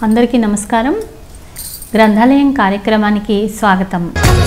అందరికీ నమస్కారం గ్రంథాలయం కార్యక్రమానికి స్వాగతం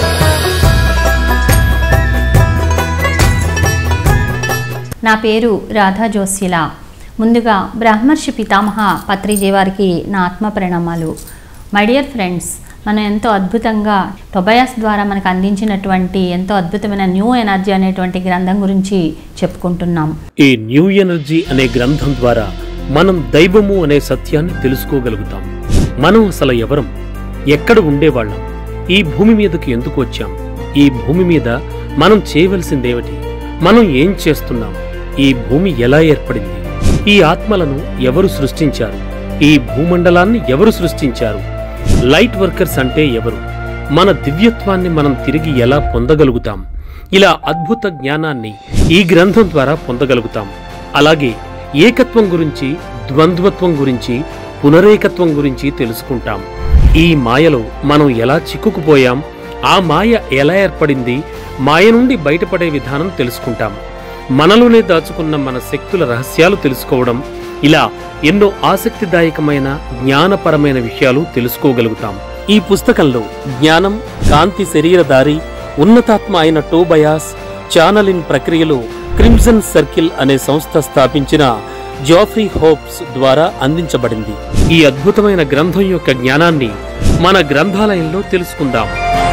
నా పేరు రాధా జోస్యుల ముందుగా బ్రహ్మర్షి పితామహ పత్రిజీ వారికి నా ఆత్మ ప్రణామాలు మై డియర్ ఫ్రెండ్స్ మనం ఎంతో అద్భుతంగా టొబయాస్ ద్వారా మనకు అందించినటువంటి ఎంతో అద్భుతమైన న్యూ ఎనర్జీ అనేటువంటి గ్రంథం గురించి చెప్పుకుంటున్నాం ఈ న్యూ ఎనర్జీ అనే గ్రంథం ద్వారా మనం దైవము అనే సత్యాన్ని తెలుసుకోగలుగుతాం మనం అసలు ఎవరం ఎక్కడ ఉండేవాళ్ళం ఈ భూమి మీదకి ఎందుకు వచ్చాం ఈ భూమి మీద మనం చేయవలసిందేమిటి మనం ఏం చేస్తున్నాం ఈ భూమి ఎలా ఏర్పడింది ఈ ఆత్మలను ఎవరు సృష్టించారు ఈ భూమండలాన్ని ఎవరు సృష్టించారు లైట్ వర్కర్స్ అంటే ఎవరు మన దివ్యత్వాన్ని మనం తిరిగి ఎలా పొందగలుగుతాం ఇలా అద్భుత జ్ఞానాన్ని ఈ గ్రంథం ద్వారా పొందగలుగుతాం అలాగే ఏకత్వం గురించి ద్వంద్వత్వం గురించి పునరేకత్వం గురించి తెలుసుకుంటాం ఈ మాయలో మనం ఎలా చిక్కుకుపోయాం ఆ మాయ ఎలా ఏర్పడింది మాయ నుండి బయటపడే విధానం తెలుసుకుంటాం మనలోనే దాచుకున్న మన శక్తుల రహస్యాలు తెలుసుకోవడం ఇలా ఎన్నో ఆసక్తిదాయకమైన జ్ఞానపరమైన విషయాలు తెలుసుకోగలుగుతాం ఈ పుస్తకంలో జ్ఞానం కాంతి శరీరధారి ఉన్నతాత్మ అయిన టోబయాస్ ఛానలిన్ ప్రక్రియలో క్రిమ్సన్ సర్కిల్ అనే సంస్థ స్థాపించిన జాఫ్రీ హోప్స్ ద్వారా అందించబడింది ఈ అద్భుతమైన గ్రంథం యొక్క జ్ఞానాన్ని మన గ్రంథాలయంలో తెలుసుకుందాం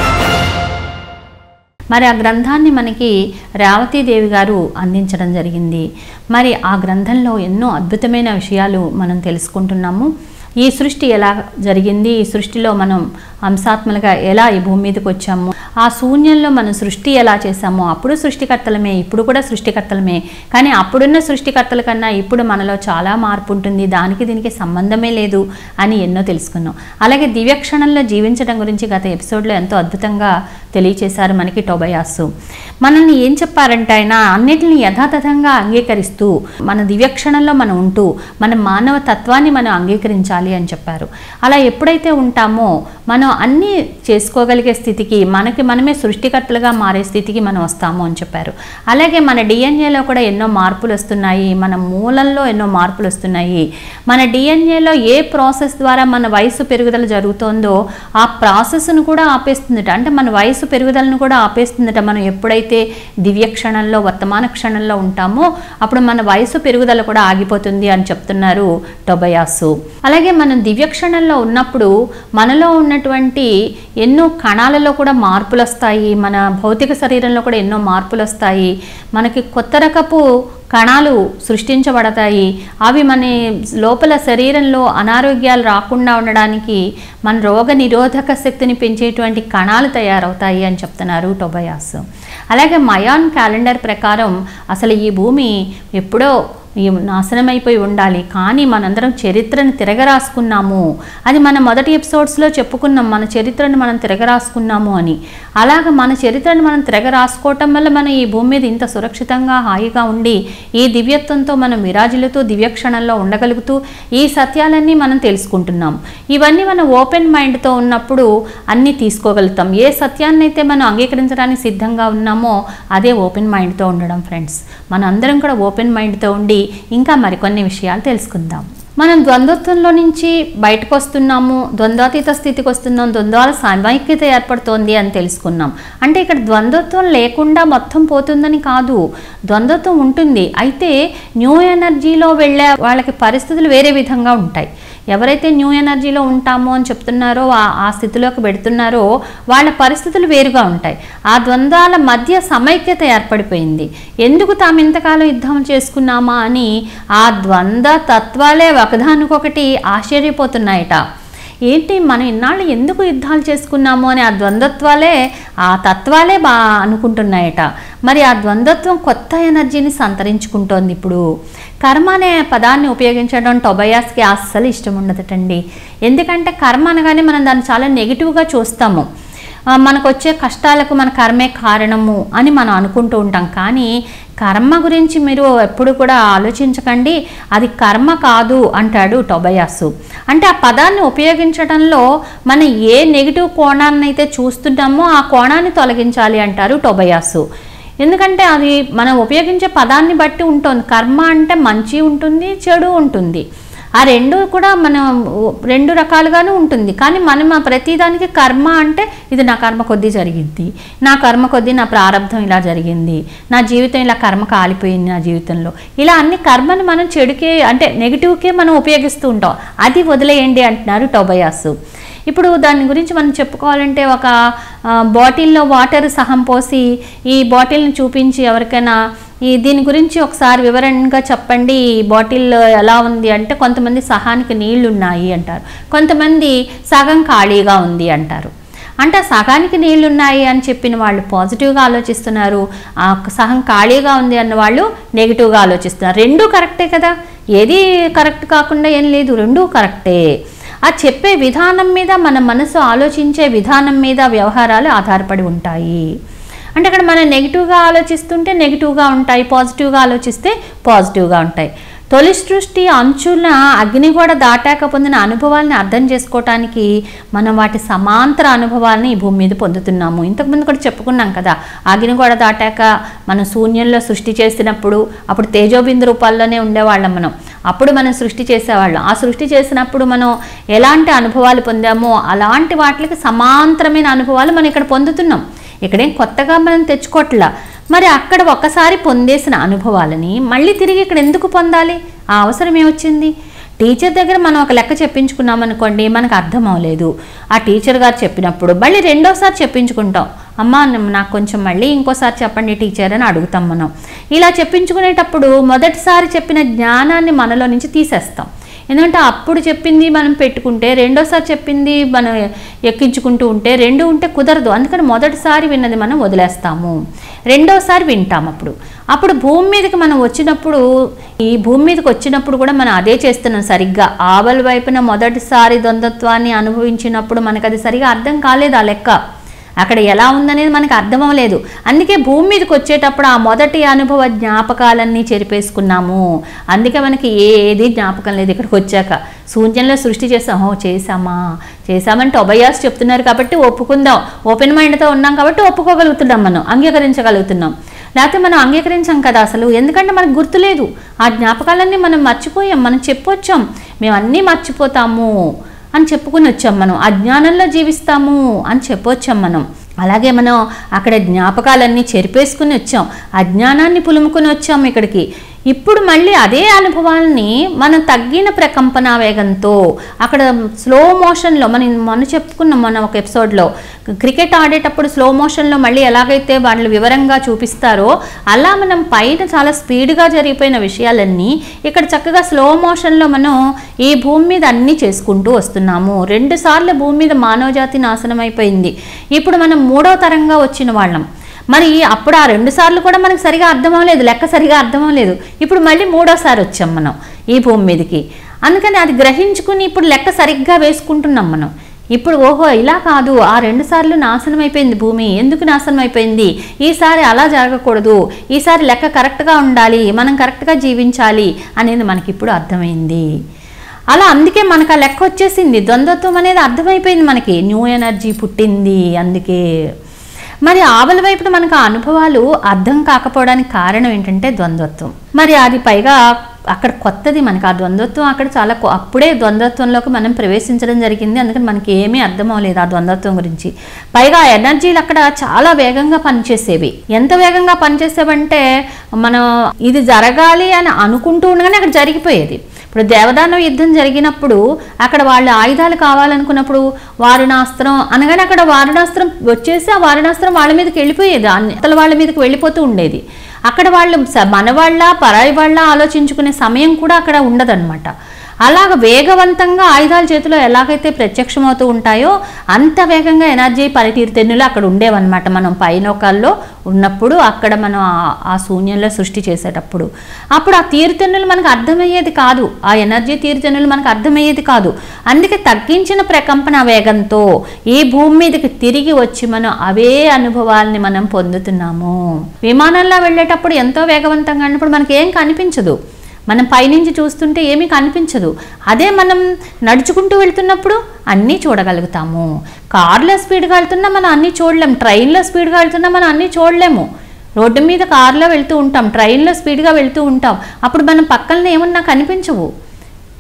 మరి ఆ గ్రంథాన్ని మనకి రేవతీదేవి గారు అందించడం జరిగింది మరి ఆ గ్రంథంలో ఎన్నో అద్భుతమైన విషయాలు మనం తెలుసుకుంటున్నాము ఈ సృష్టి ఎలా జరిగింది ఈ సృష్టిలో మనం అంశాత్మలుగా ఎలా ఈ భూమి మీదకి వచ్చాము ఆ శూన్యంలో మనం సృష్టి ఎలా చేశామో అప్పుడు సృష్టికర్తలమే ఇప్పుడు కూడా సృష్టికర్తలమే కానీ అప్పుడున్న సృష్టికర్తల కన్నా ఇప్పుడు మనలో చాలా మార్పు ఉంటుంది దానికి దీనికి సంబంధమే లేదు అని ఎన్నో తెలుసుకున్నాం అలాగే దివ్యక్షణంలో జీవించడం గురించి గత ఎపిసోడ్లో ఎంతో అద్భుతంగా తెలియచేశారు మనకి టోబయాసు మనల్ని ఏం చెప్పారంటే ఆయన అన్నిటిని యథాతథంగా అంగీకరిస్తూ మన దివ్యక్షణంలో మనం ఉంటూ మన మానవ తత్వాన్ని మనం అంగీకరించాలి అని చెప్పారు అలా ఎప్పుడైతే ఉంటామో మనం అన్నీ చేసుకోగలిగే స్థితికి మనకి మనమే సృష్టికర్తలుగా మారే స్థితికి మనం వస్తాము అని చెప్పారు అలాగే మన డిఎన్ఏలో కూడా ఎన్నో మార్పులు వస్తున్నాయి మన మూలంలో ఎన్నో మార్పులు వస్తున్నాయి మన డిఎన్ఏలో ఏ ప్రాసెస్ ద్వారా మన వయసు పెరుగుదల జరుగుతోందో ఆ ప్రాసెస్ను కూడా ఆపేస్తుందట అంటే మన వయసు పెరుగుదలను కూడా ఆపేస్తుందట మనం ఎప్పుడైతే దివ్య క్షణంలో వర్తమాన క్షణంలో ఉంటామో అప్పుడు మన వయసు పెరుగుదల కూడా ఆగిపోతుంది అని చెప్తున్నారు టొబయాసు అలాగే మనం దివ్య క్షణంలో ఉన్నప్పుడు మనలో ఉన్నటువంటి ఎన్నో కణాలలో కూడా మార్పులు వస్తాయి మన భౌతిక శరీరంలో కూడా ఎన్నో మార్పులు వస్తాయి మనకి కొత్త రకపు కణాలు సృష్టించబడతాయి అవి మన లోపల శరీరంలో అనారోగ్యాలు రాకుండా ఉండడానికి మన రోగ నిరోధక శక్తిని పెంచేటువంటి కణాలు తయారవుతాయి అని చెప్తున్నారు టొబయాస్ అలాగే మయాన్ క్యాలెండర్ ప్రకారం అసలు ఈ భూమి ఎప్పుడో ఈ నాశనమైపోయి ఉండాలి కానీ మనందరం చరిత్రను తిరగరాసుకున్నాము అది మన మొదటి ఎపిసోడ్స్లో చెప్పుకున్నాం మన చరిత్రను మనం తిరగరాసుకున్నాము అని అలాగ మన చరిత్రను మనం తిరగరాసుకోవటం వల్ల మనం ఈ భూమి మీద ఇంత సురక్షితంగా హాయిగా ఉండి ఈ దివ్యత్వంతో మనం విరాజులుతూ దివ్యక్షణంలో ఉండగలుగుతూ ఈ సత్యాలన్నీ మనం తెలుసుకుంటున్నాం ఇవన్నీ మనం ఓపెన్ మైండ్తో ఉన్నప్పుడు అన్నీ తీసుకోగలుగుతాం ఏ సత్యాన్ని అయితే మనం అంగీకరించడానికి సిద్ధంగా ఉన్నామో అదే ఓపెన్ మైండ్తో ఉండడం ఫ్రెండ్స్ మన అందరం కూడా ఓపెన్ మైండ్తో ఉండి ఇంకా మరికొన్ని విషయాలు తెలుసుకుందాం మనం ద్వంద్వత్వంలో నుంచి బయటకు వస్తున్నాము ద్వంద్వాతీత స్థితికి వస్తున్నాం ద్వంద్వాల సమైక్యత ఏర్పడుతోంది అని తెలుసుకున్నాం అంటే ఇక్కడ ద్వంద్వత్వం లేకుండా మొత్తం పోతుందని కాదు ద్వంద్వత్వం ఉంటుంది అయితే న్యూ ఎనర్జీలో వెళ్ళే వాళ్ళకి పరిస్థితులు వేరే విధంగా ఉంటాయి ఎవరైతే న్యూ ఎనర్జీలో ఉంటామో అని చెప్తున్నారో ఆ ఆ స్థితిలోకి పెడుతున్నారో వాళ్ళ పరిస్థితులు వేరుగా ఉంటాయి ఆ ద్వంద్వాల మధ్య సమైక్యత ఏర్పడిపోయింది ఎందుకు తాము ఇంతకాలం యుద్ధం చేసుకున్నామా అని ఆ ద్వంద్వ తత్వాలే ఒకదానికొకటి ఆశ్చర్యపోతున్నాయట ఏంటి మనం ఇన్నాళ్ళు ఎందుకు యుద్ధాలు చేసుకున్నాము అని ఆ ద్వంద్వత్వాలే ఆ తత్వాలే బా అనుకుంటున్నాయట మరి ఆ ద్వంద్వత్వం కొత్త ఎనర్జీని సంతరించుకుంటోంది ఇప్పుడు కర్మ అనే పదాన్ని ఉపయోగించడం టొబయాస్కి అస్సలు ఇష్టం ఉండదటండి ఎందుకంటే కర్మ అనగానే మనం దాన్ని చాలా నెగిటివ్గా చూస్తాము ఆ, మనకు వచ్చే కష్టాలకు మన కర్మే కారణము అని మనం అనుకుంటూ ఉంటాం కానీ కర్మ గురించి మీరు ఎప్పుడు కూడా ఆలోచించకండి అది కర్మ కాదు అంటాడు టొబయాసు అంటే ఆ పదాన్ని ఉపయోగించడంలో మనం ఏ నెగిటివ్ కోణాన్ని అయితే చూస్తున్నామో ఆ కోణాన్ని తొలగించాలి అంటారు టొబయాసు ఎందుకంటే అది మనం ఉపయోగించే పదాన్ని బట్టి ఉంటుంది కర్మ అంటే మంచి ఉంటుంది చెడు ఉంటుంది ఆ రెండు కూడా మనం రెండు రకాలుగాను ఉంటుంది కానీ మనం ఆ ప్రతిదానికి కర్మ అంటే ఇది నా కర్మ కొద్దీ జరిగింది నా కర్మ కొద్దీ నా ప్రారంధం ఇలా జరిగింది నా జీవితం ఇలా కర్మ కాలిపోయింది నా జీవితంలో ఇలా అన్ని కర్మని మనం చెడుకే అంటే నెగిటివ్కే మనం ఉపయోగిస్తూ ఉంటాం అది వదిలేయండి అంటున్నారు టోబయాస్ ఇప్పుడు దాని గురించి మనం చెప్పుకోవాలంటే ఒక ఆ, బాటిల్లో వాటర్ సహం పోసి ఈ బాటిల్ని చూపించి ఎవరికైనా ఈ దీని గురించి ఒకసారి వివరంగా చెప్పండి ఈ బాటిల్ ఎలా ఉంది అంటే కొంతమంది సహానికి నీళ్లు ఉన్నాయి అంటారు కొంతమంది సగం ఖాళీగా ఉంది అంటారు అంటే ఆ సగానికి నీళ్లు ఉన్నాయి అని చెప్పిన వాళ్ళు పాజిటివ్గా ఆలోచిస్తున్నారు ఆ సగం ఖాళీగా ఉంది అన్న వాళ్ళు నెగిటివ్గా ఆలోచిస్తున్నారు రెండూ కరెక్టే కదా ఏది కరెక్ట్ కాకుండా ఏం లేదు రెండూ కరెక్టే ఆ చెప్పే విధానం మీద మన మనసు ఆలోచించే విధానం మీద వ్యవహారాలు ఆధారపడి ఉంటాయి అంటే అక్కడ మనం నెగిటివ్గా ఆలోచిస్తుంటే నెగిటివ్గా ఉంటాయి పాజిటివ్గా ఆలోచిస్తే పాజిటివ్గా ఉంటాయి తొలి సృష్టి అంచున అగ్ని కూడా దాటాక పొందిన అనుభవాల్ని అర్థం చేసుకోవటానికి మనం వాటి సమాంతర అనుభవాల్ని ఈ భూమి మీద పొందుతున్నాము ఇంతకుముందు కూడా చెప్పుకున్నాం కదా అగ్ని కూడా దాటాక మనం శూన్యంలో సృష్టి చేసినప్పుడు అప్పుడు తేజోబిందు రూపాల్లోనే ఉండేవాళ్ళం మనం అప్పుడు మనం సృష్టి చేసేవాళ్ళం ఆ సృష్టి చేసినప్పుడు మనం ఎలాంటి అనుభవాలు పొందామో అలాంటి వాటికి సమాంతరమైన అనుభవాలు మనం ఇక్కడ పొందుతున్నాం ఇక్కడేం కొత్తగా మనం తెచ్చుకోవట్లా మరి అక్కడ ఒక్కసారి పొందేసిన అనుభవాలని మళ్ళీ తిరిగి ఇక్కడ ఎందుకు పొందాలి ఆ అవసరం ఏమొచ్చింది టీచర్ దగ్గర మనం ఒక లెక్క చెప్పించుకున్నాం అనుకోండి మనకు అర్థం అవ్వలేదు ఆ టీచర్ గారు చెప్పినప్పుడు మళ్ళీ రెండోసారి చెప్పించుకుంటాం అమ్మా న- నాకు కొంచెం మళ్ళీ ఇంకోసారి చెప్పండి టీచర్ అని అడుగుతాం మనం ఇలా చెప్పించుకునేటప్పుడు మొదటిసారి చెప్పిన జ్ఞానాన్ని మనలో నుంచి తీసేస్తాం ఎందుకంటే అప్పుడు చెప్పింది మనం పెట్టుకుంటే రెండోసారి చెప్పింది మనం ఎక్కించుకుంటూ ఉంటే రెండు ఉంటే కుదరదు అందుకని మొదటిసారి విన్నది మనం వదిలేస్తాము రెండోసారి వింటాం అప్పుడు అప్పుడు భూమి మీదకి మనం వచ్చినప్పుడు ఈ భూమి మీదకి వచ్చినప్పుడు కూడా మనం అదే చేస్తున్నాం సరిగ్గా ఆవల వైపున మొదటిసారి ద్వంద్వత్వాన్ని అనుభవించినప్పుడు మనకు అది సరిగా అర్థం కాలేదు ఆ లెక్క అక్కడ ఎలా ఉందనేది మనకు అర్థం అవ్వలేదు అందుకే భూమి మీదకి వచ్చేటప్పుడు ఆ మొదటి అనుభవ జ్ఞాపకాలన్నీ చెరిపేసుకున్నాము అందుకే మనకి ఏది జ్ఞాపకం లేదు ఇక్కడికి వచ్చాక శూన్యంలో సృష్టి చేసాం ఓ చేసామా చేసామంటే ఒబయాస్ చెప్తున్నారు కాబట్టి ఒప్పుకుందాం ఓపెన్ మైండ్తో ఉన్నాం కాబట్టి ఒప్పుకోగలుగుతున్నాం మనం అంగీకరించగలుగుతున్నాం లేకపోతే మనం అంగీకరించాం కదా అసలు ఎందుకంటే మనకు గుర్తులేదు ఆ జ్ఞాపకాలన్నీ మనం మర్చిపోయాం మనం చెప్పొచ్చాం మేము అన్నీ మర్చిపోతాము అని చెప్పుకుని వచ్చాం మనం అజ్ఞానంలో జీవిస్తాము అని చెప్పొచ్చాం మనం అలాగే మనం అక్కడ జ్ఞాపకాలన్నీ చెరిపేసుకుని వచ్చాం అజ్ఞానాన్ని పులుముకుని వచ్చాం ఇక్కడికి ఇప్పుడు మళ్ళీ అదే అనుభవాల్ని మనం తగ్గిన ప్రకంపన వేగంతో అక్కడ స్లో మోషన్లో మనం మనం చెప్పుకున్నాం మన ఒక ఎపిసోడ్లో క్రికెట్ ఆడేటప్పుడు స్లో మోషన్లో మళ్ళీ ఎలాగైతే వాళ్ళు వివరంగా చూపిస్తారో అలా మనం పైన చాలా స్పీడ్గా జరిగిపోయిన విషయాలన్నీ ఇక్కడ చక్కగా స్లో మోషన్లో మనం ఈ భూమి మీద అన్నీ చేసుకుంటూ వస్తున్నాము రెండు సార్లు భూమి మీద మానవజాతి నాశనం అయిపోయింది ఇప్పుడు మనం మూడో తరంగా వచ్చిన వాళ్ళం మరి అప్పుడు ఆ రెండు సార్లు కూడా మనకు సరిగా అర్థం అవ్వలేదు లెక్క సరిగా అర్థం అవ్వలేదు ఇప్పుడు మళ్ళీ మూడోసారి వచ్చాం మనం ఈ భూమి మీదకి అందుకని అది గ్రహించుకుని ఇప్పుడు లెక్క సరిగ్గా వేసుకుంటున్నాం మనం ఇప్పుడు ఓహో ఇలా కాదు ఆ రెండు సార్లు నాశనం అయిపోయింది భూమి ఎందుకు నాశనం అయిపోయింది ఈసారి అలా జరగకూడదు ఈసారి లెక్క కరెక్ట్గా ఉండాలి మనం కరెక్ట్గా జీవించాలి అనేది మనకి ఇప్పుడు అర్థమైంది అలా అందుకే మనకు ఆ లెక్క వచ్చేసింది ద్వంద్వత్వం అనేది అర్థమైపోయింది మనకి న్యూ ఎనర్జీ పుట్టింది అందుకే మరి ఆవల వైపున మనకు ఆ అనుభవాలు అర్థం కాకపోవడానికి కారణం ఏంటంటే ద్వంద్వత్వం మరి అది పైగా అక్కడ కొత్తది మనకు ఆ ద్వంద్వత్వం అక్కడ చాలా కొ- అప్పుడే ద్వంద్వత్వంలోకి మనం ప్రవేశించడం జరిగింది అందుకని మనకి ఏమీ అర్థం అవ్వలేదు ఆ ద్వంద్వత్వం గురించి పైగా ఆ ఎనర్జీలు అక్కడ చాలా వేగంగా పనిచేసేవి ఎంత వేగంగా పనిచేసేవంటే మనం ఇది జరగాలి అని అనుకుంటూ ఉండగానే అక్కడ జరిగిపోయేది ఇప్పుడు దేవదానవ యుద్ధం జరిగినప్పుడు అక్కడ వాళ్ళ ఆయుధాలు కావాలనుకున్నప్పుడు వారుణాస్త్రం అనగానే అక్కడ వారుణాస్త్రం వచ్చేసి ఆ వారుణాస్త్రం వాళ్ళ మీదకి వెళ్ళిపోయేది అతల వాళ్ళ మీదకి వెళ్ళిపోతూ ఉండేది అక్కడ వాళ్ళు స- మన వాళ్ళ పరాయి వాళ్ళ ఆలోచించుకునే సమయం కూడా అక్కడ ఉండదన్నమాట అలాగ వేగవంతంగా ఆయుధాల చేతిలో ఎలాగైతే ప్రత్యక్షమవుతూ ఉంటాయో అంత వేగంగా ఎనర్జీ పనితీరు తెన్నులు అక్కడ ఉండేవన్నమాట మనం పైనోకాల్లో ఉన్నప్పుడు అక్కడ మనం ఆ- ఆ శూన్యంలో సృష్టి చేసేటప్పుడు అప్పుడు ఆ తీరుతెన్నులు మనకు అర్థమయ్యేది కాదు ఆ ఎనర్జీ తీరుతెన్నులు మనకు అర్థమయ్యేది కాదు అందుకే తగ్గించిన ప్రకంపన వేగంతో ఈ భూమి మీదకి తిరిగి వచ్చి మనం అవే అనుభవాల్ని మనం పొందుతున్నాము విమానంలో వెళ్ళేటప్పుడు ఎంతో వేగవంతంగా ఉన్నప్పుడు మనకి ఏం కనిపించదు మనం పైనుంచి చూస్తుంటే ఏమీ కనిపించదు అదే మనం నడుచుకుంటూ వెళ్తున్నప్పుడు అన్నీ చూడగలుగుతాము కార్లో స్పీడ్గా వెళ్తున్నా మనం అన్నీ చూడలేం ట్రైన్లో స్పీడ్గా వెళ్తున్నా మనం అన్నీ చూడలేము రోడ్డు మీద కార్లో వెళ్తూ ఉంటాం ట్రైన్లో స్పీడ్గా వెళ్తూ ఉంటాం అప్పుడు మనం పక్కన ఏమన్నా కనిపించవు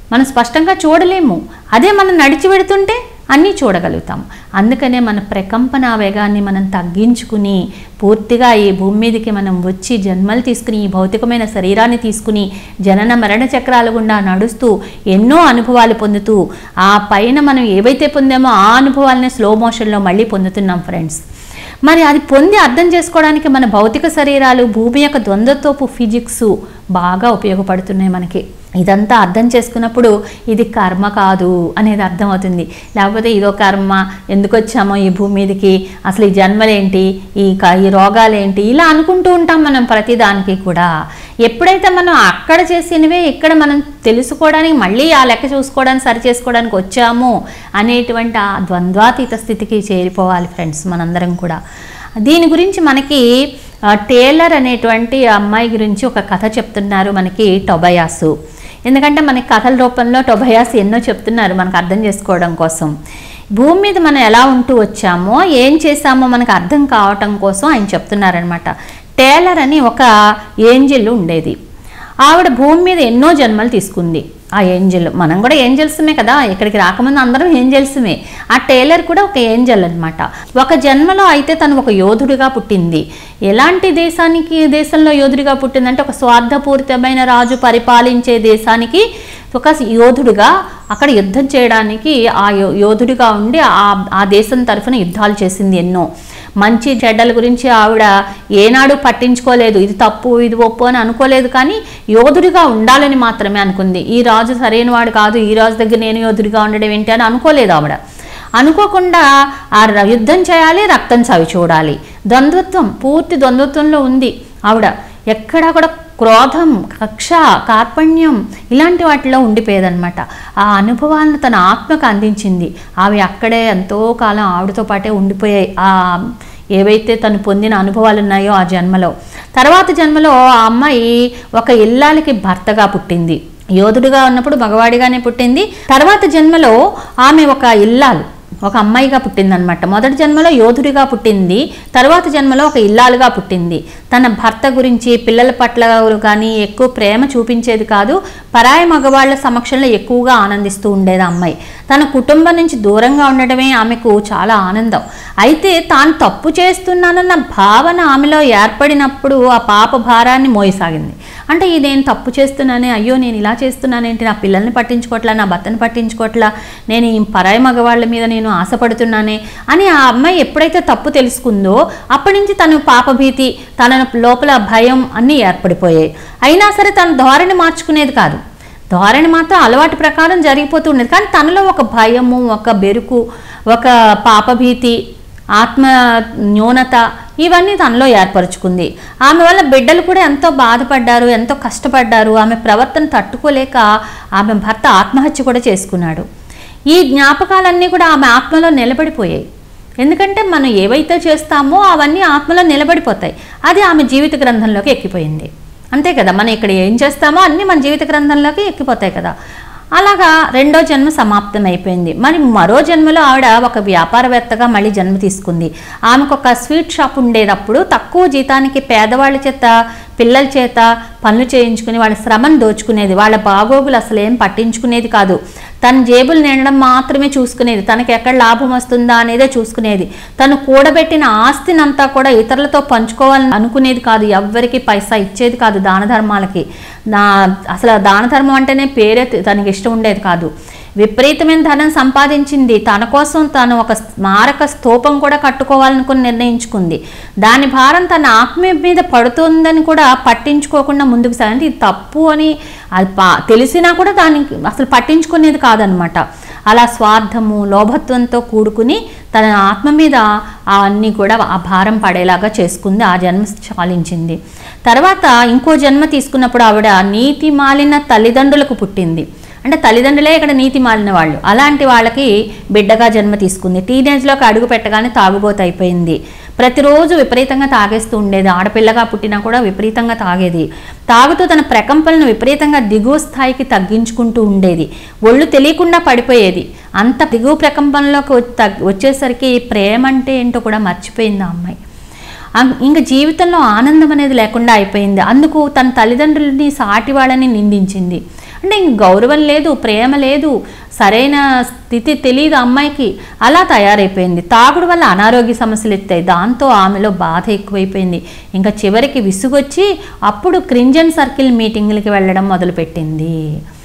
మనం స్పష్టంగా చూడలేము అదే మనం నడిచి వెడుతుంటే అన్నీ చూడగలుగుతాం అందుకనే మన ప్రకంపన వేగాన్ని మనం తగ్గించుకుని పూర్తిగా ఈ భూమి మీదకి మనం వచ్చి జన్మలు తీసుకుని ఈ భౌతికమైన శరీరాన్ని తీసుకుని జనన మరణ చక్రాల గుండా నడుస్తూ ఎన్నో అనుభవాలు పొందుతూ ఆ పైన మనం ఏవైతే పొందామో ఆ అనుభవాలనే స్లో మోషన్లో మళ్ళీ పొందుతున్నాం ఫ్రెండ్స్ మరి అది పొంది అర్థం చేసుకోవడానికి మన భౌతిక శరీరాలు భూమి యొక్క ద్వంద్వతోపు ఫిజిక్స్ బాగా ఉపయోగపడుతున్నాయి మనకి ఇదంతా అర్థం చేసుకున్నప్పుడు ఇది కర్మ కాదు అనేది అర్థమవుతుంది లేకపోతే ఇదో కర్మ ఎందుకు వచ్చామో ఈ భూమి మీదకి అసలు ఈ జన్మలేంటి ఈ క- ఈ రోగాలేంటి ఇలా అనుకుంటూ ఉంటాం మనం ప్రతిదానికి కూడా ఎప్పుడైతే మనం అక్కడ చేసినవే ఇక్కడ మనం తెలుసుకోవడానికి మళ్ళీ ఆ లెక్క చూసుకోవడానికి సరి చేసుకోవడానికి వచ్చాము అనేటువంటి ఆ ద్వంద్వాతీత స్థితికి చేరిపోవాలి ఫ్రెండ్స్ మనందరం కూడా దీని గురించి మనకి ఆ, టేలర్ అనేటువంటి అమ్మాయి గురించి ఒక కథ చెప్తున్నారు మనకి టొబయాసు ఎందుకంటే మనకి కథల రూపంలో టొబయాస్ ఎన్నో చెప్తున్నారు మనకు అర్థం చేసుకోవడం కోసం భూమి మీద మనం ఎలా ఉంటూ వచ్చామో ఏం చేశామో మనకు అర్థం కావటం కోసం ఆయన చెప్తున్నారనమాట టేలర్ అని ఒక ఏంజిల్ ఉండేది ఆవిడ భూమి మీద ఎన్నో జన్మలు తీసుకుంది ఆ ఏంజల్ మనం కూడా ఏంజల్స్మే కదా ఇక్కడికి రాకముందు అందరం ఏంజల్స్మే ఆ టైలర్ కూడా ఒక ఏంజల్ అన్నమాట ఒక జన్మలో అయితే తను ఒక యోధుడిగా పుట్టింది ఎలాంటి దేశానికి దేశంలో యోధుడిగా పుట్టిందంటే ఒక స్వార్థపూరితమైన రాజు పరిపాలించే దేశానికి ఒక యోధుడిగా అక్కడ యుద్ధం చేయడానికి ఆ యో- యోధుడిగా ఉండి ఆ ఆ దేశం తరఫున యుద్ధాలు చేసింది ఎన్నో మంచి చెడ్డల గురించి ఆవిడ ఏనాడు పట్టించుకోలేదు ఇది తప్పు ఇది ఒప్పు అని అనుకోలేదు కానీ యోధుడిగా ఉండాలని మాత్రమే అనుకుంది ఈ రాజు సరైన వాడు కాదు ఈ రాజు దగ్గర నేను యోధుడిగా ఉండడం ఏంటి అని అనుకోలేదు ఆవిడ అనుకోకుండా ఆ ర- యుద్ధం చేయాలి రక్తం చవి చూడాలి ద్వంద్వత్వం పూర్తి ద్వంద్వత్వంలో ఉంది ఆవిడ ఎక్కడా కూడా క్రోధం కక్ష కార్పణ్యం ఇలాంటి వాటిలో ఉండిపోయేదన్నమాట ఆ అనుభవాలను తన ఆత్మకు అందించింది అవి అక్కడే ఎంతో కాలం ఆవిడతో పాటే ఉండిపోయాయి ఆ ఏవైతే తను పొందిన అనుభవాలు ఉన్నాయో ఆ జన్మలో తర్వాత జన్మలో ఆ అమ్మాయి ఒక ఇల్లాలకి భర్తగా పుట్టింది యోధుడిగా ఉన్నప్పుడు మగవాడిగానే పుట్టింది తర్వాత జన్మలో ఆమె ఒక ఇల్లాలు ఒక అమ్మాయిగా పుట్టిందనమాట మొదటి జన్మలో యోధుడిగా పుట్టింది తర్వాత జన్మలో ఒక ఇల్లాలుగా పుట్టింది తన భర్త గురించి పిల్లల పట్ల కానీ ఎక్కువ ప్రేమ చూపించేది కాదు పరాయి మగవాళ్ళ సమక్షంలో ఎక్కువగా ఆనందిస్తూ ఉండేది ఆ అమ్మాయి తన కుటుంబం నుంచి దూరంగా ఉండడమే ఆమెకు చాలా ఆనందం అయితే తాను తప్పు చేస్తున్నానన్న భావన ఆమెలో ఏర్పడినప్పుడు ఆ పాప భారాన్ని మోయసాగింది అంటే ఇది నేను తప్పు చేస్తున్నానే అయ్యో నేను ఇలా చేస్తున్నానేంటి నా పిల్లల్ని పట్టించుకోవట్లా నా భర్తను పట్టించుకోవట్లా నేను ఈ పరాయి మగవాళ్ళ మీద నేను ఆశపడుతున్నానే అని ఆ అమ్మాయి ఎప్పుడైతే తప్పు తెలుసుకుందో అప్పటి నుంచి తను పాపభీతి తన లోపల భయం అన్నీ ఏర్పడిపోయాయి అయినా సరే తన ధోరణి మార్చుకునేది కాదు ధోరణి మాత్రం అలవాటు ప్రకారం జరిగిపోతూ ఉండేది కానీ తనలో ఒక భయము ఒక బెరుకు ఒక పాపభీతి ఆత్మ న్యూనత ఇవన్నీ తనలో ఏర్పరచుకుంది ఆమె వల్ల బిడ్డలు కూడా ఎంతో బాధపడ్డారు ఎంతో కష్టపడ్డారు ఆమె ప్రవర్తన తట్టుకోలేక ఆమె భర్త ఆత్మహత్య కూడా చేసుకున్నాడు ఈ జ్ఞాపకాలన్నీ కూడా ఆమె ఆత్మలో నిలబడిపోయాయి ఎందుకంటే మనం ఏవైతే చేస్తామో అవన్నీ ఆత్మలో నిలబడిపోతాయి అది ఆమె జీవిత గ్రంథంలోకి ఎక్కిపోయింది అంతే కదా మనం ఇక్కడ ఏం చేస్తామో అన్నీ మన జీవిత గ్రంథంలోకి ఎక్కిపోతాయి కదా అలాగా రెండో జన్మ సమాప్తం అయిపోయింది మరి మరో జన్మలో ఆవిడ ఒక వ్యాపారవేత్తగా మళ్ళీ జన్మ తీసుకుంది ఆమెకు ఒక స్వీట్ షాప్ ఉండేటప్పుడు తక్కువ జీతానికి పేదవాళ్ళ చేత పిల్లల చేత పనులు చేయించుకుని వాళ్ళ శ్రమను దోచుకునేది వాళ్ళ బాగోగులు అసలు ఏం పట్టించుకునేది కాదు తన జేబులు నిండడం మాత్రమే చూసుకునేది తనకి ఎక్కడ లాభం వస్తుందా అనేదే చూసుకునేది తను కూడబెట్టిన ఆస్తినంతా కూడా ఇతరులతో పంచుకోవాలని అనుకునేది కాదు ఎవ్వరికి పైసా ఇచ్చేది కాదు దాన ధర్మాలకి నా అసలు ఆ దాన ధర్మం అంటేనే పేరే తనకి ఇష్టం ఉండేది కాదు విపరీతమైన ధనం సంపాదించింది తన కోసం తను ఒక స్మారక స్తూపం కూడా కట్టుకోవాలనుకుని నిర్ణయించుకుంది దాని భారం తన ఆత్మ మీద పడుతుందని కూడా పట్టించుకోకుండా ముందుకు సాగింది ఇది తప్పు అని అది పా- తెలిసినా కూడా దానికి అసలు పట్టించుకునేది కాదనమాట అలా స్వార్థము లోభత్వంతో కూడుకుని తన ఆత్మ మీద ఆ అన్నీ కూడా ఆ భారం పడేలాగా చేసుకుంది ఆ జన్మ చాలించింది తర్వాత ఇంకో జన్మ తీసుకున్నప్పుడు ఆవిడ నీతి మాలిన తల్లిదండ్రులకు పుట్టింది అంటే తల్లిదండ్రులే ఇక్కడ నీతి మాలిన వాళ్ళు అలాంటి వాళ్ళకి బిడ్డగా జన్మ తీసుకుంది టీనేజ్లోకి అడుగు పెట్టగానే తాగుబోతు అయిపోయింది ప్రతిరోజు విపరీతంగా తాగేస్తూ ఉండేది ఆడపిల్లగా పుట్టినా కూడా విపరీతంగా తాగేది తాగుతూ తన ప్రకంపనను విపరీతంగా దిగువ స్థాయికి తగ్గించుకుంటూ ఉండేది ఒళ్ళు తెలియకుండా పడిపోయేది అంత దిగువ ప్రకంపనలోకి వచ్చి- తగ్- వచ్చేసరికి ప్రేమ అంటే ఏంటో కూడా మర్చిపోయింది ఆ అమ్మాయి అం- ఇంకా జీవితంలో ఆనందం అనేది లేకుండా అయిపోయింది అందుకు తన తల్లిదండ్రులని సాటి వాళ్ళని నిందించింది అంటే ఇంక గౌరవం లేదు ప్రేమ లేదు సరైన స్థితి తెలియదు అమ్మాయికి అలా తయారైపోయింది తాగుడు వల్ల అనారోగ్య సమస్యలు ఎత్తాయి దాంతో ఆమెలో బాధ ఎక్కువైపోయింది ఇంకా చివరికి విసుగొచ్చి అప్పుడు క్రింజన్ సర్కిల్ మీటింగ్లకి వెళ్ళడం మొదలుపెట్టింది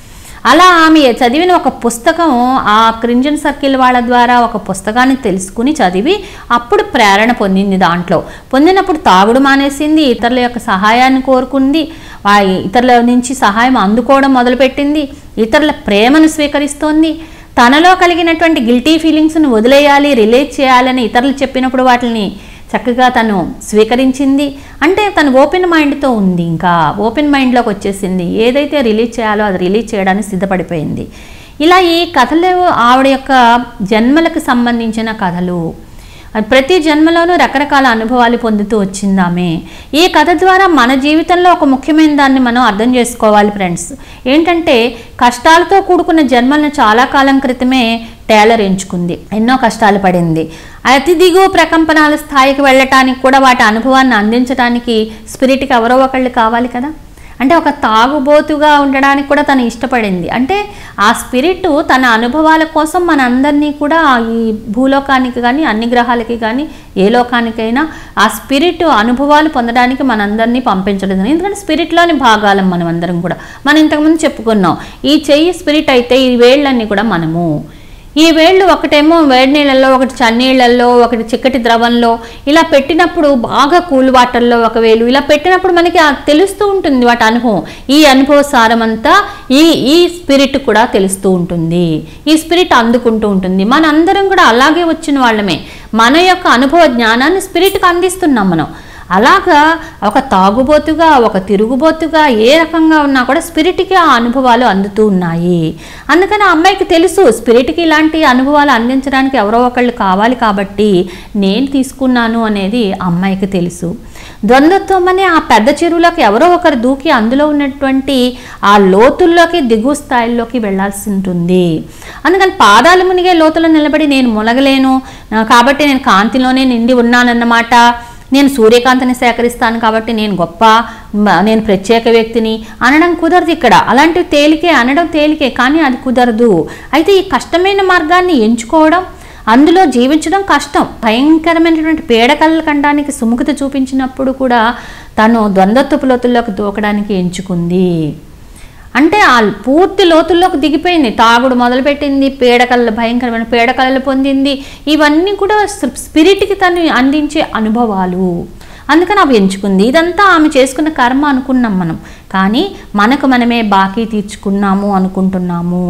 అలా ఆమె చదివిన ఒక పుస్తకం ఆ క్రింజన్ సర్కిల్ వాళ్ళ ద్వారా ఒక పుస్తకాన్ని తెలుసుకుని చదివి అప్పుడు ప్రేరణ పొందింది దాంట్లో పొందినప్పుడు తాగుడు మానేసింది ఇతరుల యొక్క సహాయాన్ని కోరుకుంది వా- ఇతరుల నుంచి సహాయం అందుకోవడం మొదలుపెట్టింది ఇతరుల ప్రేమను స్వీకరిస్తోంది తనలో కలిగినటువంటి గిల్టీ ఫీలింగ్స్ను వదిలేయాలి రిలీజ్ చేయాలని ఇతరులు చెప్పినప్పుడు వాటిని చక్కగా తను స్వీకరించింది అంటే తను ఓపెన్ మైండ్తో ఉంది ఇంకా ఓపెన్ మైండ్లోకి వచ్చేసింది ఏదైతే రిలీజ్ చేయాలో అది రిలీజ్ చేయడానికి సిద్ధపడిపోయింది ఇలా ఈ కథలు ఆవిడ యొక్క జన్మలకు సంబంధించిన కథలు ప్రతి జన్మలోనూ రకరకాల అనుభవాలు పొందుతూ వచ్చింది ఆమె ఈ కథ ద్వారా మన జీవితంలో ఒక ముఖ్యమైన దాన్ని మనం అర్థం చేసుకోవాలి ఫ్రెండ్స్ ఏంటంటే కష్టాలతో కూడుకున్న జన్మలను చాలా కాలం క్రితమే టేలర్ ఎంచుకుంది ఎన్నో కష్టాలు పడింది అతి దిగువ ప్రకంపనాల స్థాయికి వెళ్ళటానికి కూడా వాటి అనుభవాన్ని అందించడానికి స్పిరిట్కి ఎవరో ఒకళ్ళు కావాలి కదా అంటే ఒక తాగుబోతుగా ఉండడానికి కూడా తను ఇష్టపడింది అంటే ఆ స్పిరిట్ తన అనుభవాల కోసం మనందరినీ కూడా ఈ భూలోకానికి కానీ అన్ని గ్రహాలకి కానీ ఏ లోకానికైనా ఆ స్పిరిట్ అనుభవాలు పొందడానికి మనందరినీ పంపించడం జరిగింది. ఎందుకంటే స్పిరిట్లోని భాగాలం మనం అందరం కూడా మనం ఇంతకుముందు చెప్పుకున్నాం ఈ చెయ్యి స్పిరిట్ అయితే ఈ వేళ్ళన్నీ కూడా మనము ఈ వేళ్ళు ఒకటేమో వేడి నీళ్ళల్లో ఒకటి చన్నీళ్ళల్లో ఒకటి చిక్కటి ద్రవంలో ఇలా పెట్టినప్పుడు బాగా కూల్ వాటర్లో ఒక వేలు ఇలా పెట్టినప్పుడు మనకి ఆ తెలుస్తూ ఉంటుంది వాటి అనుభవం ఈ అనుభవ సారం అంతా ఈ ఈ స్పిరిట్ కూడా తెలుస్తూ ఉంటుంది ఈ స్పిరిట్ అందుకుంటూ ఉంటుంది మనందరం కూడా అలాగే వచ్చిన వాళ్ళమే మన యొక్క అనుభవ జ్ఞానాన్ని స్పిరిట్కి అందిస్తున్నాం మనం అలాగా ఒక తాగుబోతుగా ఒక తిరుగుబోతుగా ఏ రకంగా ఉన్నా కూడా స్పిరిట్కి ఆ అనుభవాలు అందుతూ ఉన్నాయి అందుకని ఆ అమ్మాయికి తెలుసు స్పిరిట్కి ఇలాంటి అనుభవాలు అందించడానికి ఎవరో ఒకళ్ళు కావాలి కాబట్టి నేను తీసుకున్నాను అనేది ఆ అమ్మాయికి తెలుసు ద్వంద్వత్వం అనే ఆ పెద్ద చెరువులోకి ఎవరో ఒకరు దూకి అందులో ఉన్నటువంటి ఆ లోతుల్లోకి దిగువ స్థాయిల్లోకి వెళ్ళాల్సి ఉంటుంది అందుకని పాదాలు మునిగే లోతులో నిలబడి నేను మునగలేను ఆ, కాబట్టి నేను కాంతిలోనే నిండి ఉన్నానన్నమాట నేను సూర్యకాంతిని సేకరిస్తాను కాబట్టి నేను గొప్ప మ- నేను ప్రత్యేక వ్యక్తిని అనడం కుదరదు ఇక్కడ అలాంటివి తేలికే అనడం తేలికే కానీ అది కుదరదు అయితే ఈ కష్టమైన మార్గాన్ని ఎంచుకోవడం అందులో జీవించడం కష్టం భయంకరమైనటువంటి పీడకల కండానికి సుముఖత చూపించినప్పుడు కూడా తను ద్వంద్వత్వపు లోతుల్లోకి దూకడానికి ఎంచుకుంది అంటే ఆ పూర్తి లోతుల్లోకి దిగిపోయింది తాగుడు మొదలుపెట్టింది పీడకల భయంకరమైన పీడకలలు పొందింది ఇవన్నీ కూడా స్ప- స్పిరిట్కి తను అందించే అనుభవాలు అందుకని అవి ఎంచుకుంది ఇదంతా ఆమె చేసుకున్న కర్మ అనుకున్నాం మనం కానీ మనకు మనమే బాకీ తీర్చుకున్నాము అనుకుంటున్నాము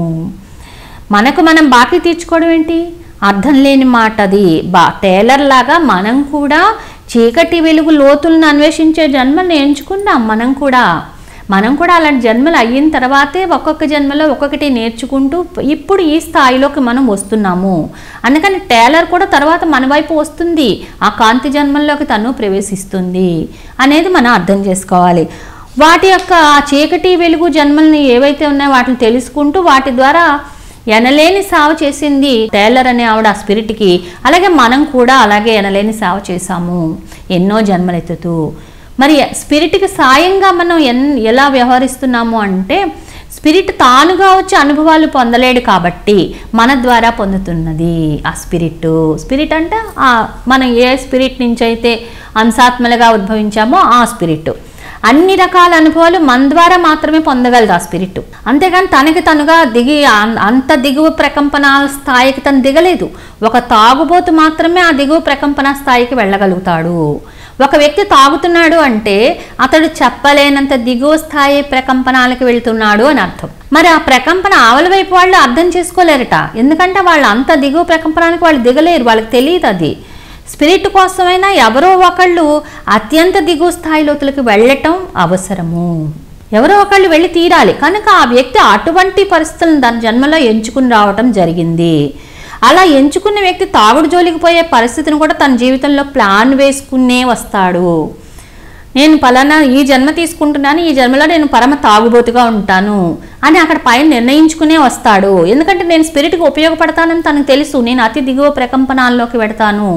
మనకు మనం బాకీ తీర్చుకోవడం ఏంటి అర్థం లేని మాట అది బా టేలర్ లాగా మనం కూడా చీకటి వెలుగు లోతులను అన్వేషించే జన్మల్ని ఎంచుకున్నాం మనం కూడా మనం కూడా అలాంటి జన్మలు అయిన తర్వాతే ఒక్కొక్క జన్మలో ఒక్కొక్కటి నేర్చుకుంటూ ఇప్పుడు ఈ స్థాయిలోకి మనం వస్తున్నాము అందుకని టేలర్ కూడా తర్వాత మన వైపు వస్తుంది ఆ కాంతి జన్మల్లోకి తను ప్రవేశిస్తుంది అనేది మనం అర్థం చేసుకోవాలి వాటి యొక్క ఆ చీకటి వెలుగు జన్మల్ని ఏవైతే ఉన్నాయో వాటిని తెలుసుకుంటూ వాటి ద్వారా ఎనలేని సేవ చేసింది టేలర్ అనే ఆవిడ ఆ స్పిరిట్కి అలాగే మనం కూడా అలాగే ఎనలేని సేవ చేశాము ఎన్నో జన్మలెత్తుతూ మరి స్పిరిట్కి సాయంగా మనం ఎన్ ఎలా వ్యవహరిస్తున్నాము అంటే స్పిరిట్ తానుగా వచ్చి అనుభవాలు పొందలేడు కాబట్టి మన ద్వారా పొందుతున్నది ఆ స్పిరిట్ స్పిరిట్ అంటే ఆ మనం ఏ స్పిరిట్ నుంచి అయితే అంశాత్మలుగా ఉద్భవించామో ఆ స్పిరిట్ అన్ని రకాల అనుభవాలు మన ద్వారా మాత్రమే పొందగలదు ఆ స్పిరిట్ అంతేగాని తనకి తనుగా దిగి అం- అంత దిగువ ప్రకంపనాల స్థాయికి తను దిగలేదు ఒక తాగుబోతు మాత్రమే ఆ దిగువ ప్రకంపన స్థాయికి వెళ్ళగలుగుతాడు ఒక వ్యక్తి తాగుతున్నాడు అంటే అతడు చెప్పలేనంత దిగువ స్థాయి ప్రకంపనాలకు వెళ్తున్నాడు అని అర్థం మరి ఆ ప్రకంపన ఆవల వైపు వాళ్ళు అర్థం చేసుకోలేరట ఎందుకంటే వాళ్ళు అంత దిగువ ప్రకంపనానికి వాళ్ళు దిగలేరు వాళ్ళకి తెలియదు అది స్పిరిట్ కోసమైనా ఎవరో ఒకళ్ళు అత్యంత దిగువ స్థాయి లోతులకు వెళ్ళటం అవసరము ఎవరో ఒకళ్ళు వెళ్ళి తీరాలి కనుక ఆ వ్యక్తి అటువంటి పరిస్థితులను తన జన్మలో ఎంచుకుని రావటం జరిగింది అలా ఎంచుకున్న వ్యక్తి తాగుడు జోలికి పోయే పరిస్థితిని కూడా తన జీవితంలో ప్లాన్ వేసుకునే వస్తాడు నేను పలానా ఈ జన్మ తీసుకుంటున్నాను ఈ జన్మలో నేను పరమ తాగుబోతుగా ఉంటాను అని అక్కడ పైన నిర్ణయించుకునే వస్తాడు ఎందుకంటే నేను స్పిరిట్కి ఉపయోగపడతానని తనకు తెలుసు నేను అతి దిగువ ప్రకంపనాల్లోకి పెడతాను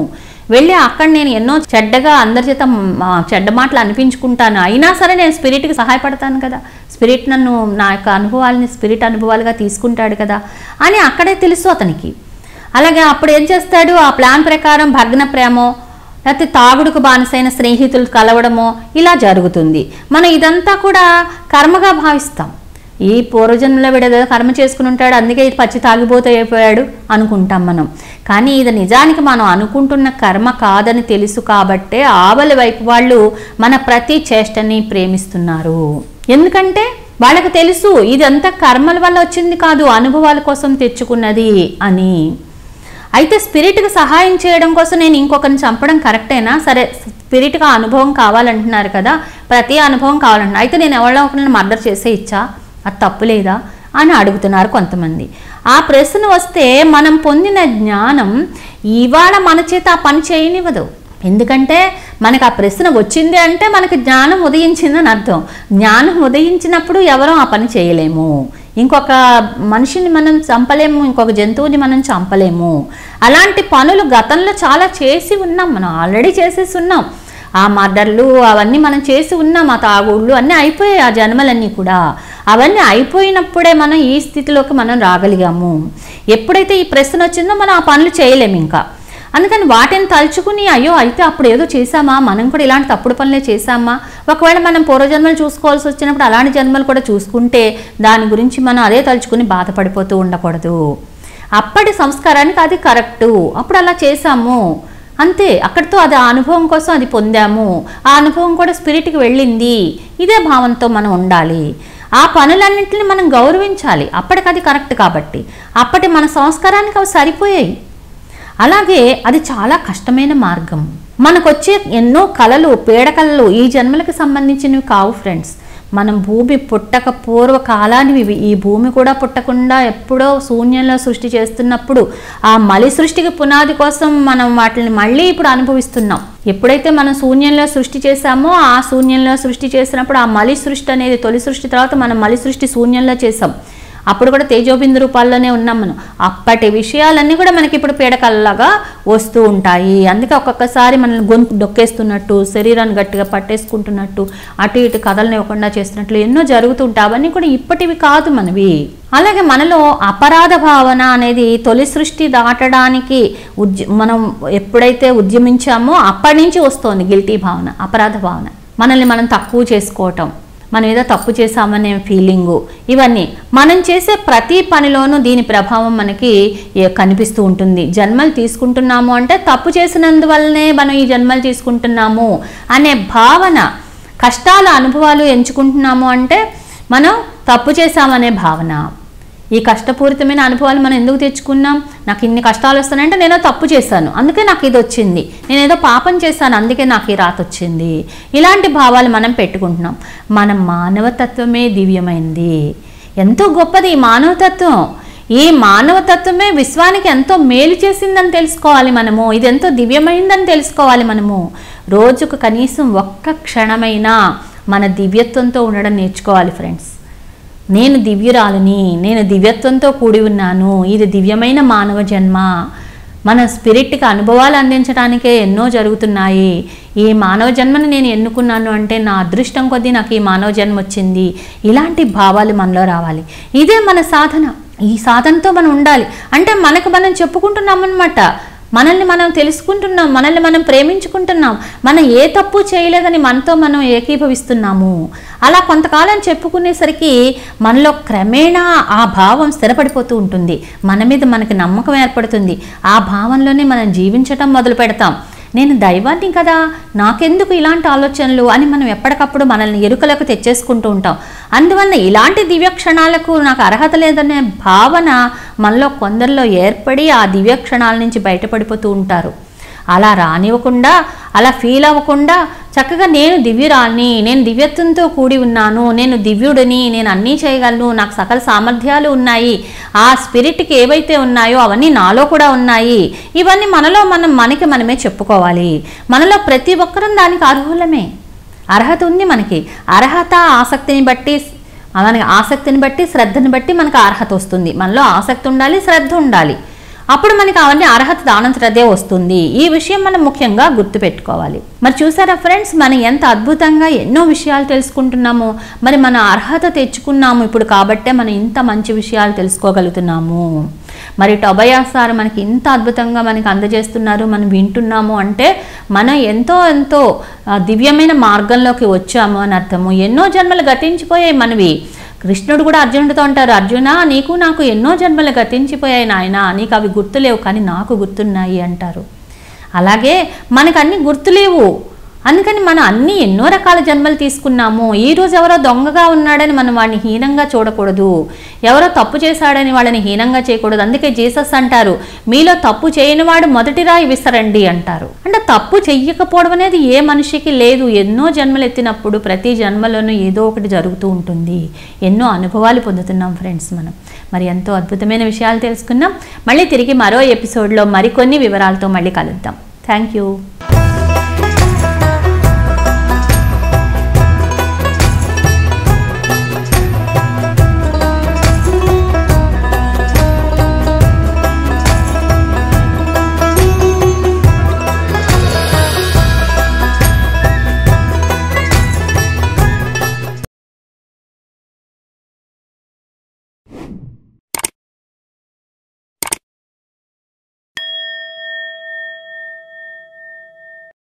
వెళ్ళి అక్కడ నేను ఎన్నో చెడ్డగా అందరి చేత మ- చెడ్డ మాటలు అనిపించుకుంటాను అయినా సరే నేను స్పిరిట్కి సహాయపడతాను కదా స్పిరిట్ నన్ను నా యొక్క అనుభవాలని స్పిరిట్ అనుభవాలుగా తీసుకుంటాడు కదా అని అక్కడే తెలుసు అతనికి అలాగే అప్పుడు ఏం చేస్తాడు ఆ ప్లాన్ ప్రకారం భగ్న ప్రేమో లేకపోతే తాగుడుకు బానిసైన స్నేహితులు కలవడమో ఇలా జరుగుతుంది మనం ఇదంతా కూడా కర్మగా భావిస్తాం ఈ పూర్వజన్మలో వీడేదో కర్మ చేసుకుని ఉంటాడు అందుకే ఇది పచ్చి తాగిపోతే అయిపోయాడు అనుకుంటాం మనం కానీ ఇది నిజానికి మనం అనుకుంటున్న కర్మ కాదని తెలుసు కాబట్టే ఆవలి వైపు వాళ్ళు మన ప్రతి చేష్టని ప్రేమిస్తున్నారు ఎందుకంటే వాళ్ళకి తెలుసు ఇదంతా కర్మల వల్ల వచ్చింది కాదు అనుభవాల కోసం తెచ్చుకున్నది అని అయితే స్పిరిట్కి సహాయం చేయడం కోసం నేను ఇంకొకరిని చంపడం కరెక్టేనా సరే స్పిరిట్గా అనుభవం కావాలంటున్నారు కదా ప్రతి అనుభవం కావాలంటున్నారు అయితే నేను ఎవరో ఒకరిని మర్డర్ చేసే ఇచ్చా అది తప్పు లేదా అని అడుగుతున్నారు కొంతమంది ఆ ప్రశ్న వస్తే మనం పొందిన జ్ఞానం ఇవాళ మన చేత ఆ పని చేయనివ్వదు ఎందుకంటే మనకు ఆ ప్రశ్న వచ్చింది అంటే మనకి జ్ఞానం ఉదయించిందని అర్థం జ్ఞానం ఉదయించినప్పుడు ఎవరో ఆ పని చేయలేము ఇంకొక మనిషిని మనం చంపలేము ఇంకొక జంతువుని మనం చంపలేము అలాంటి పనులు గతంలో చాలా చేసి ఉన్నాం మనం ఆల్రెడీ చేసేసి ఉన్నాం ఆ మర్డర్లు అవన్నీ మనం చేసి ఉన్నాం ఆ తాగుళ్ళు అన్నీ అయిపోయాయి ఆ జన్మలన్నీ కూడా అవన్నీ అయిపోయినప్పుడే మనం ఈ స్థితిలోకి మనం రాగలిగాము ఎప్పుడైతే ఈ ప్రశ్న వచ్చిందో మనం ఆ పనులు చేయలేము ఇంకా అందుకని వాటిని తలుచుకుని అయ్యో అయితే అప్పుడు ఏదో చేశామా మనం కూడా ఇలాంటి తప్పుడు పనులే చేశామా ఒకవేళ మనం పూర్వజన్మలు చూసుకోవాల్సి వచ్చినప్పుడు అలాంటి జన్మలు కూడా చూసుకుంటే దాని గురించి మనం అదే తలుచుకుని బాధపడిపోతూ ఉండకూడదు అప్పటి సంస్కారానికి అది కరెక్టు అప్పుడు అలా చేశాము అంతే అక్కడితో అది ఆ అనుభవం కోసం అది పొందాము ఆ అనుభవం కూడా స్పిరిట్కి వెళ్ళింది ఇదే భావంతో మనం ఉండాలి ఆ పనులన్నింటిని మనం గౌరవించాలి అప్పటికి అది కరెక్ట్ కాబట్టి అప్పటి మన సంస్కారానికి అవి సరిపోయాయి అలాగే అది చాలా కష్టమైన మార్గం మనకొచ్చే ఎన్నో కళలు పీడకలలు ఈ జన్మలకు సంబంధించినవి కావు ఫ్రెండ్స్ మనం భూమి పుట్టక పూర్వ కాలానివి ఇవి. ఈ భూమి కూడా పుట్టకుండా ఎప్పుడో శూన్యంలో సృష్టి చేస్తున్నప్పుడు ఆ మలి సృష్టికి పునాది కోసం మనం వాటిని మళ్ళీ ఇప్పుడు అనుభవిస్తున్నాం ఎప్పుడైతే మనం శూన్యంలో సృష్టి చేశామో ఆ శూన్యంలో సృష్టి చేసినప్పుడు ఆ మలి సృష్టి అనేది తొలి సృష్టి తర్వాత మనం మలి సృష్టి శూన్యంలో చేసాం అప్పుడు కూడా తేజోబిందు రూపాల్లోనే ఉన్నాం మనం అప్పటి విషయాలన్నీ కూడా మనకి ఇప్పుడు పీడకల్లాగా వస్తూ ఉంటాయి అందుకే ఒక్కొక్కసారి మనల్ని గొంతు డొక్కేస్తున్నట్టు శరీరాన్ని గట్టిగా పట్టేసుకుంటున్నట్టు అటు ఇటు కదలనివ్వకుండా చేస్తున్నట్లు ఎన్నో జరుగుతుంటాయి అవన్నీ కూడా ఇప్పటివి కాదు మనవి అలాగే మనలో అపరాధ భావన అనేది తొలి సృష్టి దాటడానికి ఉద్య మనం ఎప్పుడైతే ఉద్యమించామో అప్పటి నుంచి వస్తోంది గిల్టీ భావన అపరాధ భావన మనల్ని మనం తక్కువ చేసుకోవటం మనం ఏదో తప్పు చేశామనే ఫీలింగు ఇవన్నీ మనం చేసే ప్రతి పనిలోనూ దీని ప్రభావం మనకి ఏ- కనిపిస్తూ ఉంటుంది జన్మలు తీసుకుంటున్నాము అంటే తప్పు చేసినందువల్లనే మనం ఈ జన్మలు తీసుకుంటున్నాము అనే భావన కష్టాల అనుభవాలు ఎంచుకుంటున్నాము అంటే మనం తప్పు చేశామనే భావన ఈ కష్టపూరితమైన అనుభవాలు మనం ఎందుకు తెచ్చుకున్నాం నాకు ఇన్ని కష్టాలు వస్తున్నాయంటే నేనో తప్పు చేశాను అందుకే నాకు ఇది వచ్చింది నేనేదో పాపం చేశాను అందుకే నాకు ఈ రాత వచ్చింది ఇలాంటి భావాలు మనం పెట్టుకుంటున్నాం మన మానవతత్వమే దివ్యమైంది ఎంతో గొప్పది ఈ మానవతత్వం ఈ మానవతత్వమే విశ్వానికి ఎంతో మేలు చేసిందని తెలుసుకోవాలి మనము ఇది ఎంతో దివ్యమైందని తెలుసుకోవాలి మనము రోజుకు కనీసం ఒక్క క్షణమైనా మన దివ్యత్వంతో ఉండడం నేర్చుకోవాలి ఫ్రెండ్స్ నేను దివ్యురాలని నేను దివ్యత్వంతో కూడి ఉన్నాను ఇది దివ్యమైన మానవ జన్మ మన స్పిరిట్కి అనుభవాలు అందించడానికే ఎన్నో జరుగుతున్నాయి ఈ మానవ జన్మని నేను ఎన్నుకున్నాను అంటే నా అదృష్టం కొద్దీ నాకు ఈ మానవ జన్మ వచ్చింది ఇలాంటి భావాలు మనలో రావాలి ఇదే మన సాధన ఈ సాధనతో మనం ఉండాలి అంటే మనకు మనం చెప్పుకుంటున్నాం అనమాట మనల్ని మనం తెలుసుకుంటున్నాం మనల్ని మనం ప్రేమించుకుంటున్నాం మనం ఏ తప్పు చేయలేదని మనతో మనం ఏకీభవిస్తున్నాము అలా కొంతకాలం చెప్పుకునేసరికి మనలో క్రమేణా ఆ భావం స్థిరపడిపోతూ ఉంటుంది మన మీద మనకి నమ్మకం ఏర్పడుతుంది ఆ భావంలోనే మనం జీవించటం మొదలు పెడతాం నేను దైవాన్ని కదా నాకెందుకు ఇలాంటి ఆలోచనలు అని మనం ఎప్పటికప్పుడు మనల్ని ఎరుకలకు తెచ్చేసుకుంటూ ఉంటాం అందువల్ల ఇలాంటి దివ్య క్షణాలకు నాకు అర్హత లేదనే భావన మనలో కొందరిలో ఏర్పడి ఆ దివ్య క్షణాల నుంచి బయటపడిపోతూ ఉంటారు అలా రానివ్వకుండా అలా ఫీల్ అవ్వకుండా చక్కగా నేను దివ్యురాల్ని నేను దివ్యత్వంతో కూడి ఉన్నాను నేను దివ్యుడిని నేను అన్నీ చేయగలను నాకు సకల సామర్థ్యాలు ఉన్నాయి ఆ స్పిరిట్కి ఏవైతే ఉన్నాయో అవన్నీ నాలో కూడా ఉన్నాయి ఇవన్నీ మనలో మనం మనకి మనమే చెప్పుకోవాలి మనలో ప్రతి ఒక్కరం దానికి అర్హులమే అర్హత ఉంది మనకి అర్హత ఆసక్తిని బట్టి మనకి ఆసక్తిని బట్టి శ్రద్ధని బట్టి మనకు అర్హత వస్తుంది మనలో ఆసక్తి ఉండాలి శ్రద్ధ ఉండాలి అప్పుడు మనకి అవన్నీ అర్హత దానంతటదే వస్తుంది ఈ విషయం మనం ముఖ్యంగా గుర్తుపెట్టుకోవాలి మరి చూసారా ఫ్రెండ్స్ మనం ఎంత అద్భుతంగా ఎన్నో విషయాలు తెలుసుకుంటున్నాము మరి మన అర్హత తెచ్చుకున్నాము ఇప్పుడు కాబట్టే మనం ఇంత మంచి విషయాలు తెలుసుకోగలుగుతున్నాము మరి టొబయా సార్ మనకి ఇంత అద్భుతంగా మనకి అందజేస్తున్నారు మనం వింటున్నాము అంటే మనం ఎంతో ఎంతో ఆ, దివ్యమైన మార్గంలోకి వచ్చాము అని అర్థము ఎన్నో జన్మలు గతించిపోయాయి మనవి కృష్ణుడు కూడా అర్జునుడితో అంటారు అర్జున నీకు నాకు ఎన్నో జన్మలు గతించిపోయాయి నాయన నీకు అవి గుర్తులేవు కానీ నాకు గుర్తున్నాయి అంటారు అలాగే మనకు అన్ని గుర్తులేవు అందుకని మనం అన్ని ఎన్నో రకాల జన్మలు తీసుకున్నాము ఈ రోజు ఎవరో దొంగగా ఉన్నాడని మనం వాడిని హీనంగా చూడకూడదు ఎవరో తప్పు చేశాడని వాళ్ళని హీనంగా చేయకూడదు అందుకే జీసస్ అంటారు మీలో తప్పు చేయని వాడు మొదటి రాయి విసరండి అంటారు అంటే తప్పు చెయ్యకపోవడం అనేది ఏ మనిషికి లేదు ఎన్నో జన్మలు ఎత్తినప్పుడు ప్రతి జన్మలోనూ ఏదో ఒకటి జరుగుతూ ఉంటుంది ఎన్నో అనుభవాలు పొందుతున్నాం ఫ్రెండ్స్ మనం మరి ఎంతో అద్భుతమైన విషయాలు తెలుసుకున్నాం మళ్ళీ తిరిగి మరో ఎపిసోడ్లో మరికొన్ని వివరాలతో మళ్ళీ కలుద్దాం థ్యాంక్ యూ